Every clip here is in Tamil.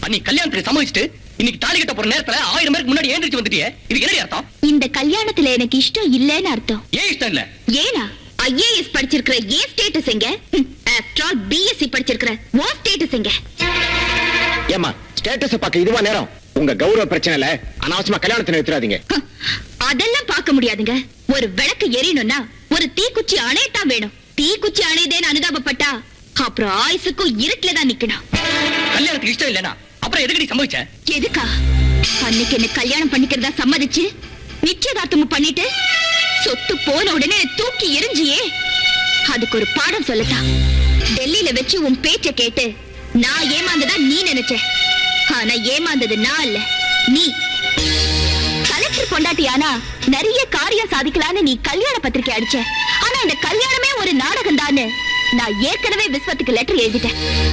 அன்னைக்கு கல்யாணத்துக்கு சம்மதிச்சுட்டு இன்னைக்கு தாலி கட்ட போற நேரத்துல ஆயிரம் பேருக்கு முன்னாடி ஏந்திரிச்சு வந்துட்டியே இதுக்கு என்னடி அர்த்தம் இந்த கல்யாணத்துல எனக்கு இஷ்டம் இல்லைன்னு அர்த்தம் ஏன் இஷ்டம் இல்ல ஏனா ஐஏஎஸ் படிச்சிருக்கிற ஏன் ஸ்டேட்டஸ் எங்க ஆஃப்டர் ஆல் பிஎஸ்சி படிச்சிருக்கிற ஓ ஸ்டேட்டஸ் எங்க ஏமா ஸ்டேட்டஸ் பார்க்க இதுவா நேரம் உங்க கௌரவ பிரச்சனைல அனாவசியமா கல்யாணத்தை நிறுத்திடாதீங்க ஹம், அதெல்லாம் பார்க்க முடியாதுங்க ஒரு விளக்கு எரியணும்னா ஒரு தீக்குச்சி அணையத்தான் வேணும் தீக்குச்சி அணையதேன்னு அனுதாபப்பட்டா அப்புறம் ஆயுசுக்கும் இருட்டுல தான் நிக்கணும் கல்யாணத்துக்கு இஷ்டம் இல்லனா அப்புறம் எதுக்கடி சம்மதிச்ச எதுக்கா அன்னைக்கு என்ன கல்யாணம் பண்ணிக்கிறதா சம்மதிச்சு நிச்சயதார்த்தமும் பண்ணிட்டு சொத்து போன உடனே என்னை தூக்கி எரிஞ்சியே அதுக்கு ஒரு பாடம் சொல்லத்தான் டெல்லியில வச்சு உன் பேச்ச கேட்டு நான் ஏமாந்ததா நீ நினைச்ச ஆனா ஏமாந்தது நான் இல்ல நீ கலெக்டர் பொண்டாட்டியானா நிறைய காரியம் சாதிக்கலான்னு நீ கல்யாண பத்திரிக்கை அடிச்ச ஆனா இந்த கல்யாணமே ஒரு நாடகம் நான் ஏற்கனவே விஸ்வத்துக்கு லெட்டர் எழுதிட்டேன்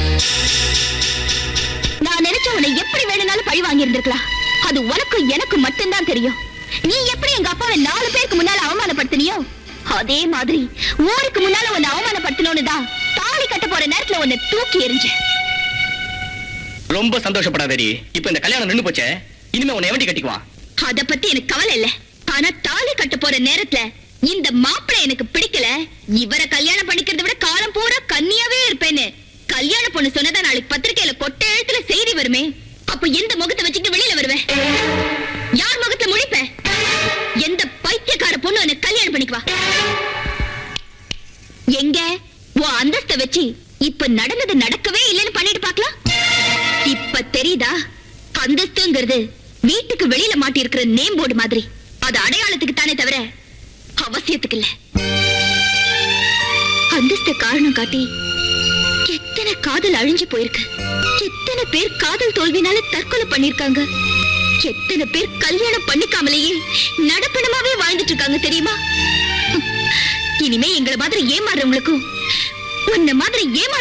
நான் நினைச்ச உன்னை எப்படி வேணும்னாலும் பழி வாங்கி இருந்திருக்கலாம் அது உனக்கும் எனக்கு மட்டும்தான் தெரியும் நீ எப்படி எங்க அப்பாவை நாலு பேருக்கு முன்னால அவமானப்படுத்தினியோ அதே மாதிரி ஊருக்கு முன்னால உன்னை அவமானப்படுத்தணும்னு தான் தாலி கட்ட போற நேரத்துல உன்னை தூக்கி எறிஞ்ச ரொம்ப சந்தோஷப்படாதடி இப்ப இந்த கல்யாணம் நின்னு போச்சே இனிமே உன்னை எவண்டி கட்டிக்குவான் அத பத்தி எனக்கு கவலை இல்ல ஆனா தாலி கட்ட போற நேரத்துல இந்த மாப்பிள்ளை எனக்கு பிடிக்கல இவரை கல்யாணம் பண்ணிக்கிறத விட காலம் பூரா கன்னியாவே இருப்பேன்னு கல்யாண பொண்ணு சொன்னதா நாளைக்கு பத்திரிக்கையில கொட்ட எழுத்துல செய்தி வருமே அப்ப எந்த முகத்தை வச்சுட்டு வெளியில வருவேன் யார் முகத்துல முழிப்ப எந்த பைத்தியக்கார பொண்ணு என்ன கல்யாணம் பண்ணிக்குவா எங்க உன் அந்தஸ்த வச்சு இப்ப நடந்தது நடக்கவே இல்லைன்னு பண்ணிட்டு பார்க்கலாம் இப்ப தெரியுதா அந்தஸ்துங்கிறது வீட்டுக்கு வெளியில மாட்டி இருக்கிற நேம் போர்டு மாதிரி அது அடையாளத்துக்கு தானே தவிர அவசியத்துக்கு இல்ல அந்தஸ்த காரணம் காட்டி எத்தனை காதல் அழிஞ்சு போயிருக்கு எத்தனை பேர் காதல் தோல்வினால தற்கொலை பண்ணிருக்காங்க எத்தனை பேர் கல்யாணம் பண்ணிக்காமலேயே நடப்பணமாவே வாழ்ந்துட்டு இருக்காங்க தெரியுமா இனிமே எங்களை மாதிரி ஏமாறுறவங்களுக்கும் உன்ன மாதிரி ஏமா